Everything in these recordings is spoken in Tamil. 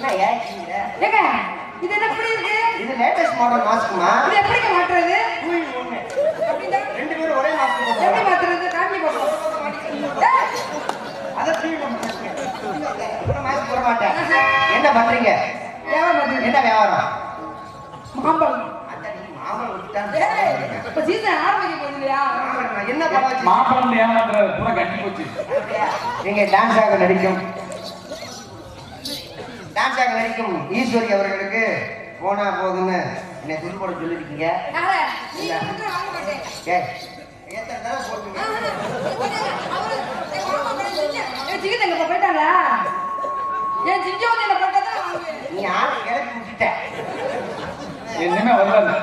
என்ன ஏக்கிங்க ஏங்க இது என்ன இப்படி இருக்கு இது லேட்டஸ்ட் மாடல் மாஸ்க்குமா இது எப்படிங்க மாட்டுறது ஒண்ணு அப்படின்னா ரெண்டு பேரும் ஒரே மாஸ்க் எப்படி போட்டுருக்காங்க மாத்துறது காமி போட்டோம் அதை தூக்கி மாஸ்க் போட மாட்டேன் என்ன பண்றீங்க வியாபாரம் பண்ணுறது என்ன வியாபாரம் மாம்பழம் அந்த நீ மாமன் விட்டுட்டான் ஏய், இப்ப சீசன் ஆரம்பிக்க போகுது இல்லையா மாமன் நான் என்ன பண்ண வச்சு மாப்பிள்ளை ஏமாத்துறாரு பூரா கட்டி போச்சு நீங்க டான்ஸ் ஆக நடிக்கும் டான்ஸ் ஆக நடிக்கும் ஈஸ்வரி அவர்களுக்கு போனா போதுன்னு என்னை துணி போட சொல்லிருக்கீங்க யார நீ கொடுக்குற வாங்க மாட்டேன் ஏய், எத்தனை தடவை போட்டுங்க என் சிக்கன் எங்க போயிட்டாங்களா என் சிங்கி வந்து என்ன போட்டதான் வாங்குவேன் நீ ஆள் கிளப்பி விட்டுட்ட என்னமே வராது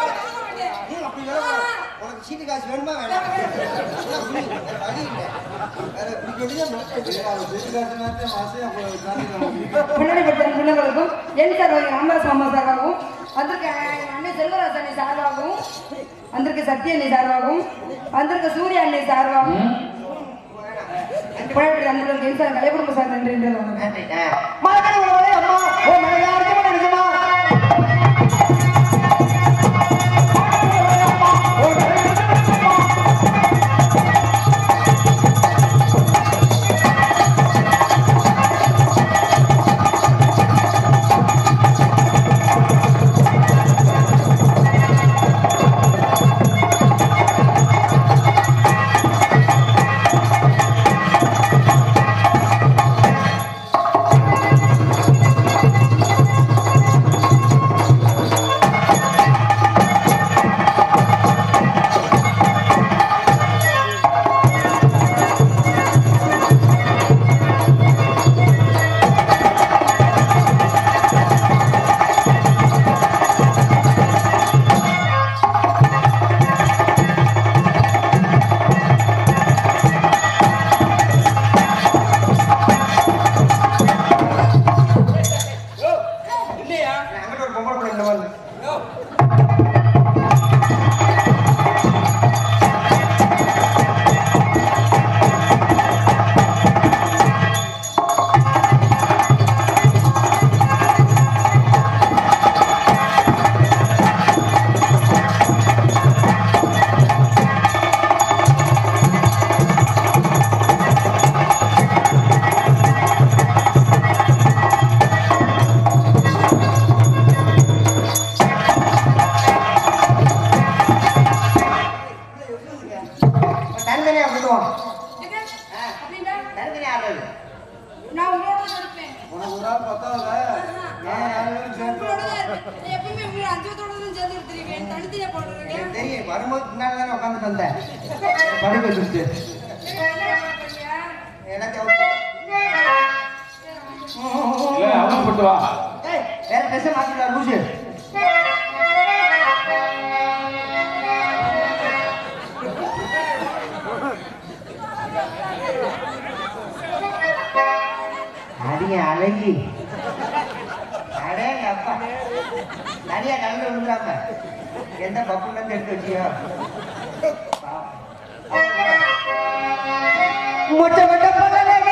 உனக்கு சீட்டு காசு வேணுமா வேணாம் வழி இல்லை வேற முன்னாடி படுத்த பிள்ளைகளுக்கும் என் சார்பாக ராமதாஸ் மாமா சார்பாகவும் வந்திருக்க அண்ணன் செல்வராஜ் அண்ணி சார்பாகவும் வந்திருக்க சத்ய அண்ணி சார்பாகவும் வந்திருக்க சூர்யா அண்ணி சார்பாகவும் புழப்படி அன்புடன் என் சார் கலை குடும்ப சார் நன்றி என்று வணக்கம். நன்றி ஆ. மரக்கடை உழவரே அம்மா ஓ மலையாருக்கு மலை இருக்குமா அங்கிட்ட ஒரு பொம்பளை பிள்ளை இந்த மாதிரி தனித்தனியா விடுவோம் அப்படின்னா தனித்தனியா ஆடுறது நான் உங்களோட தான் இருப்பேன் உனக்கு ஒரு ஆள் பத்தாவல உங்களோட தான் இருப்பேன் நான் எப்பயுமே உங்களை அஞ்சத்தோட தான் சேர்ந்து எடுத்துருக்கேன் தனித்தனியா போடுறீங்க தெரியும் வரும்போது பின்னாடி தானே உட்காந்துட்டு வந்தேன் படுக்க வச்சுட்டு எனக்கு இல்ல அவசரப்பட்டு வா ஏய், வேற ட்ரெஸ் மாத்திடா லூசு அடிய அழகி அடே அப்பா நிறைய கலந்து விழுந்துடாம எந்த பப்புல இருந்து எடுத்து வச்சியோ முட்டை முட்டை பழகி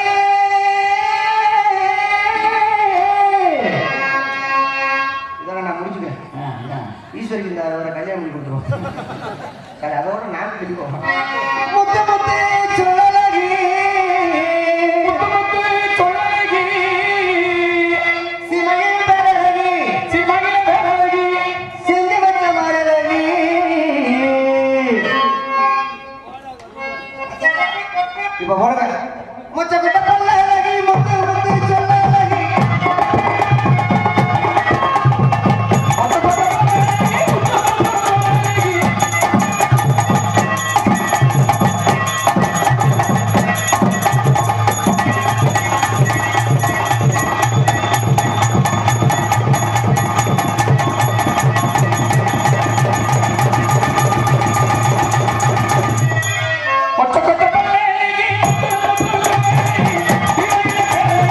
இதோட நான் முடிச்சுக்கிறேன் ஆ, என்ன? ஈஸ்வரிக்கு இந்த அவரை கல்யாணம் பண்ணி கொடுத்துருவோம் சரி அதோட நாக்கு கட்டிப்போம் முத்த முத்த சொல்லலகி முத்து சொல்லழகி, சிமையில் பெறலகி சிமகில பேரழகி, செஞ்சு வச்ச மரலகி இப்ப போடுங்க முச்ச குட்ட பல்லழகி முத்து முத்து சொல்லலகி மொத்த பரவழகி, முத்த பரவழகி. மொத்த கொட்ட பல்லழகி, முத்து முத்து சொல்லழகி, சிமகில பேரழகி,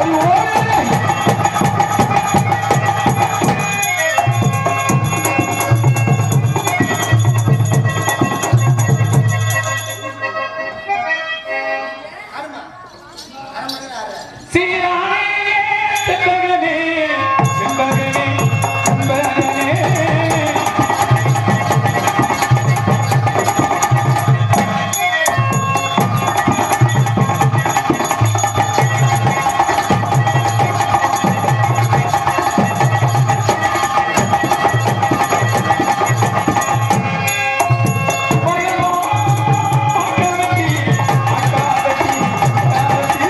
அது ஓடுது. சீரானே செம்பகனே செம்பகனே செம்பகனே ஒருவனோ அக்கவட்டி அக்காவட்டி அக்காவட்டி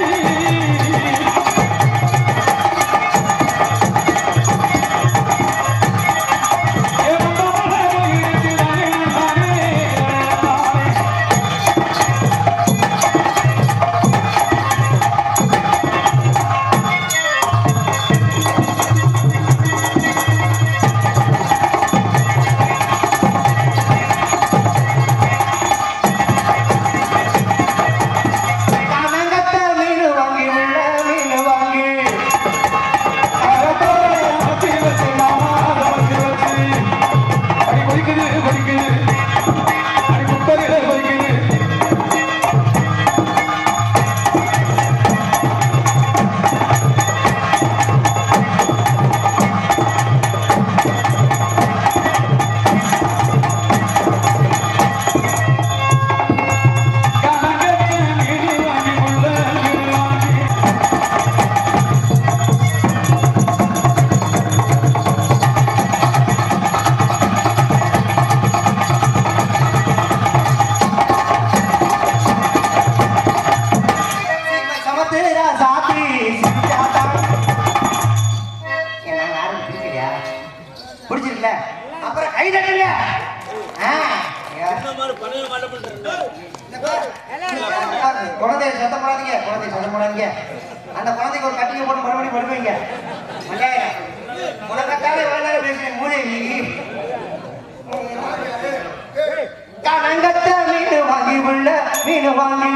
கனகத்த மீனு வாங்கி உள்ள மீனு வாங்கி சமத்துரா சாத்தி சிரிச்சாதான் என்ன யாரும் பிடிக்கலையா பிடிச்சிருக்கல அப்புறம் கை தட்டுங்க ஆ, ஐயா. குழந்தைய சத்தம் போடாதீங்க குழந்தைய சத்தம் போடாதீங்க அந்த குழந்தைக்கு ஒரு கட்டிங்க போட்டு மறுபடியும் படுவீங்க மல்லாயிரம் உனக்கத்தாலே வேலை பேசுறேன் மூணு கனங்கத்த மீன் வாங்கி உள்ள மீன் வாங்கி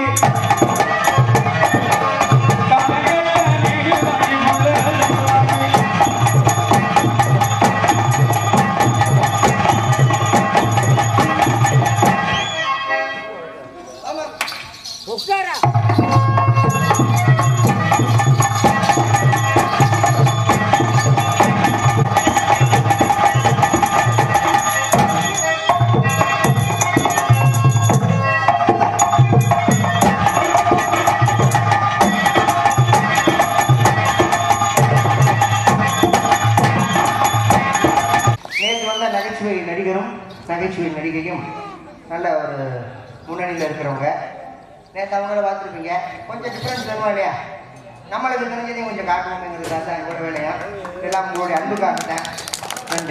நேற்று வந்த நகைச்சுவை நடிகரும் நகைச்சுவை நடிகையும் நல்ல ஒரு முன்னணியில் இருக்கிறவங்க நேற்று அவங்கள பார்த்துருப்பீங்க கொஞ்சம் டிஃப்ரென்ஸ் வேணுமா இல்லையா நம்மளுக்கு தெரிஞ்சதையும் கொஞ்சம் காட்டணுங்கிறதுக்காக தான் என்னோட வேலையா எல்லாம் உங்களுடைய அன்புக்காகத்தான் நன்றி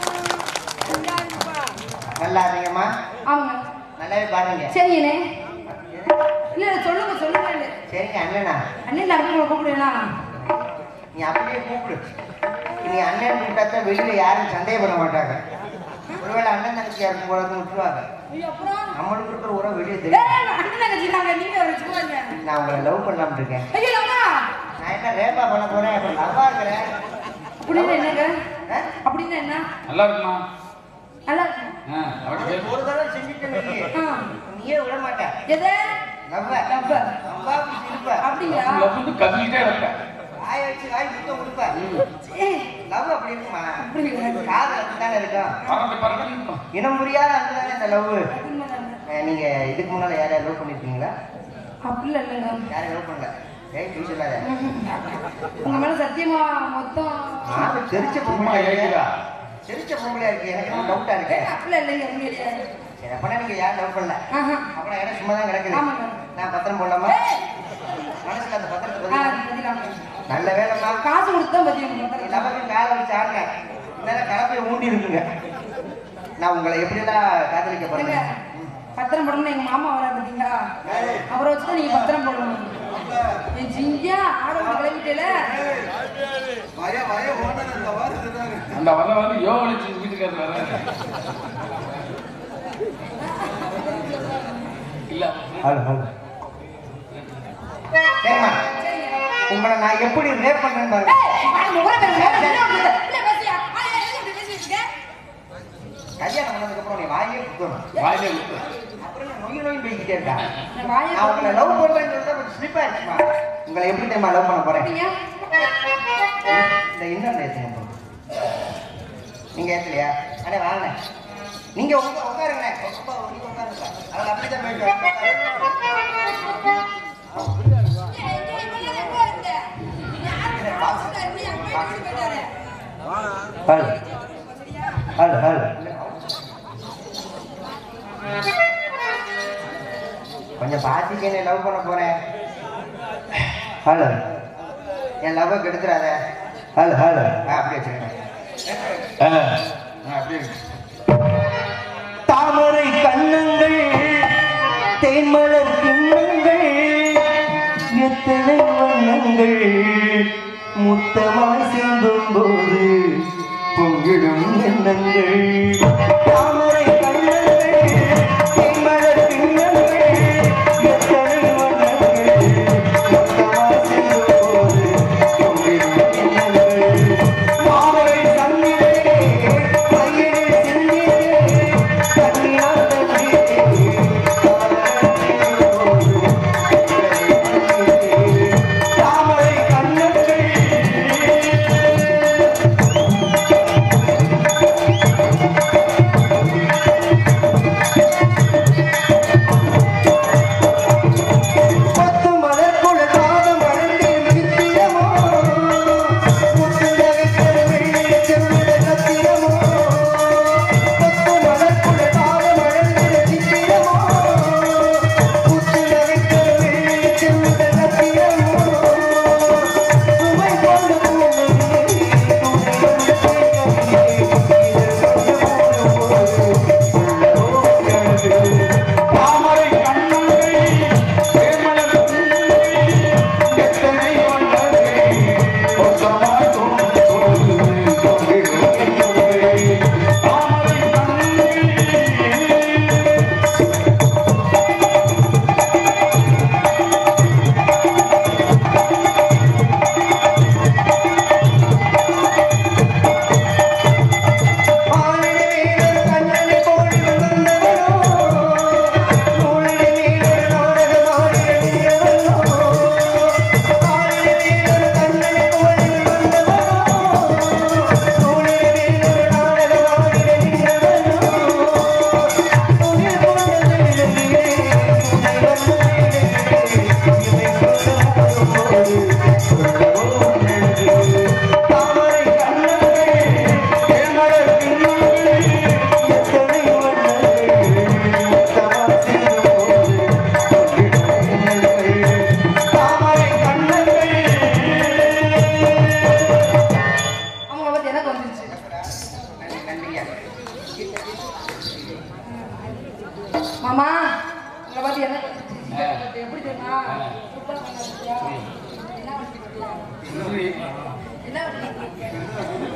நல்லா இருந்தீங்கம்மா ஆமாங்க நல்லாவே பாருங்க சரிங்கண்ணே இல்ல இல்ல, சொல்லுங்க சொல்லுங்க இல்ல. சரிங்க அண்ணனா அண்ணன் நான் உங்களை கூப்பிடுவேனா நீ அப்படியே கூப்பிடு நீ அண்ணன் கூப்பிட்டா தான் வெளியில யாரும் சந்தேகப்பட மாட்டாங்க ஒருவேளை அண்ணன் தங்கச்சி யாருக்கும் போல விட்டுருவாங்க ஐயோ, அப்புறம் நம்மளுக்கு இருக்கிற உறவு வெளியே வேற தெரியும் என்ன, அண்ணன் தங்கச்சினாங்க நீங்க வச்சுக்கோங்க நான் உங்களை லவ் பண்ணலாம்னு இருக்கேன் ஐயோ அம்மா நான் என்ன ரேப்பா பண்ண போறேன் இப்ப லவ்வா இருக்கிறேன் அப்படின்னு என்னங்க ஆ? அப்படின்னு என்ன நல்லா இருக்குமா நல்லா இருக்கு ஆ, அப்படி அது பேசு. ஒரு தடவை செஞ்சுட்டேன்னு வையி, ஆ. நீயே விட மாட்ட எது லவ்வ லவ்வ. லவ்வா இருப்ப அப்படியா லவ் வந்து கத்திக்கிட்டே இருப்பேன் வாய வச்சு வாய் முத்தம் கொடுப்ப ஏய், லவ் அப்படி இருக்குமா அப்படிங்களா? காதல் அப்படித்தானே இருக்கும் பறந்து பறந்து இருக்கும். இனம் புரியாத அதுதானே இந்த லவ் உண்மைதாங்க. நீங்க இதுக்கு முன்னால யாரையா லவ் பண்ணிருக்கீங்களா அப்படிலாம் இல்லைங்க யாரையும் லவ் பண்ணல ஏய் நீ சொல்லாத உங்க மேல சத்தியமா மொத்தம் நான் தெரிச்ச சும்மா பொம்பளை ஏறிடா. தெரிச்ச பொம்பளையா இருக்கு எனக்கு இன்னும் டவுட்டா இருக்கு அப்படிலாம் இல்லைங்க உண்மையிலேயே சரி அப்பனா நீங்க யாரும் லவ் பண்ணல ஆஹா. அப்புறம் இடம் சும்மா தான் கிடக்குது ஆமாங்க. நான் பத்திரம் போடலாமா மனசுல அந்த பத்திரத்தை ஆ, பதிவு அது பதிலாங்க. நல்ல வேலைம்மா காசு கொடுத்து தான் பதிவு லவக்கு காலை வச்சு ஆடினேன் இந்நேரம் கலப்பையை ஊண்டி இருக்குங்க நான் உங்களை எப்படிலாம் காதலிக்க ஏங்க, போறேன் பத்திரம் போடணும்னு எங்க மாமா வராது பாத்தீங்களா அவரை வச்சுதான் நீங்க பத்திரம் போடணும் என் ஜிங்கியா ஆடவங்க கிளம்பிட்டேல அந்த வர வந்து யோகலிச்சு வீட்டுக்காரர் வர இல்ல ஹலோ ஹலோ சரிம்மா உங்களை நான் எப்படி ரேப் பண்றேன்னு பாருங்க ஏய், வாய் முகர பேரு, முகர பேரு, என்ன பண்ணுது? என்ன பேசுறியா? ஆ, ஏய், என்ன இப்படி பேசிட்டு இருக்க? கல்யாணம் பண்ணதுக்கு அப்புறம் நீ வாயே குத்தணும் வாயிலே விட்டு அப்புறம் நான் நொய் நொய் பேசிக்கிட்டே இருக்கேன் நான் வாயை நான் உங்களை லவ் பண்றேன்னு சொல்லிட்டு கொஞ்சம் ஸ்லிப் ஆயிடுச்சுமா உங்களை எப்படி தெரியுமா லவ் பண்ண போறேன் போட்டீங்க? இந்த இன்னும் ஏத்துங்க bro. நீங்க ஏத்தலையா அண்ணே வாங்க நீங்க உங்க உட்காருங்க ரொம்ப நீங்க உட்காருங்க அவங்க அப்படிதான் போயிட்டு ஏய், இங்க இவங்க எங்க இருந்த? யாரு பாஸ்ல இருந்து அங்க போய் போயிட்டாரு. ஹலோ ஹலோ ஹலோ கொஞ்சம் பார்த்துட்டு என்ன லவ் பண்ண போறேன் ஹலோ என் லவ்வை கெடுத்துறாத ஹலோ ஹலோ அப்படி வச்சுருக்கேன் அப்படியே தாமரை கண்ணங்கள் தேன்மலர் கிண்ணங்கள் எத்தனை வண்ணங்கள் முத்தமாய் சிந்தும் போது பொங்கிடும் எண்ணங்கள் தாமரை கண்ணங்கள் தேன்மலர் கிண்ணங்கள் எத்தனை வண்ணங்கள் முத்தமாய் சிந்தும் போது பொங்கிடும் எண்ணங்கள் தாமரை கண்ணிலே கையிலே சிந்தியே கண்ணினால் தண்ணீரே தாமரை கண்ணங்கள் பத்து மலர்க்குள் காதம் வளர்ந்தேன் சித்திரமோ முத்து நகைக்கிற வெள்ளி செல்லுட சத்திரமோ பத்து மலர்க்குள் காதம் வளர்ந்தேன் சித்திரமோ முத்து நகைக்கிற வெள்ளி செல்லுட சத்திரமோ சுமை கொண்டு தாமரை கண்ணங்கள் தேமலர் பூங்கள் எத்தனை வண்ணங்கள் மொத்தமாய் தோன்றும் தோன்றும் தோன்றிடும் எண்ணங்கள். தாமரை கண்ணங்கள் ஆனடி வீரர் கண்ணனை போல் வந்தவனோ நூலடி வீரர் நாடகமாடிட நின்றவனோ ஆனடி வீரர் கண்ணனை போல் வந்தவனோ நூலடி வீரர் நாடகமாடிட நின்றவனோ துணி கொண்ட வேளையிலே துணை வந்த வேளையிலே இமை தாமரை கண்ணங்கள் தேமலர் கிண்ணங்கள் எத்தனை வண்ணங்கள் முத்தமாய் தாமரை கண்ணங்கள் அவங்கள பத்தி எனக்கு வந்துருச்சு மாமா உங்களை பத்தி எனக்கு வந்துருச்சு எப்படி தெரியுமா சூப்பரா பண்ண பத்தியா? என்ன பண்ணி பத்தியா? சுற்றி என்ன பண்ணி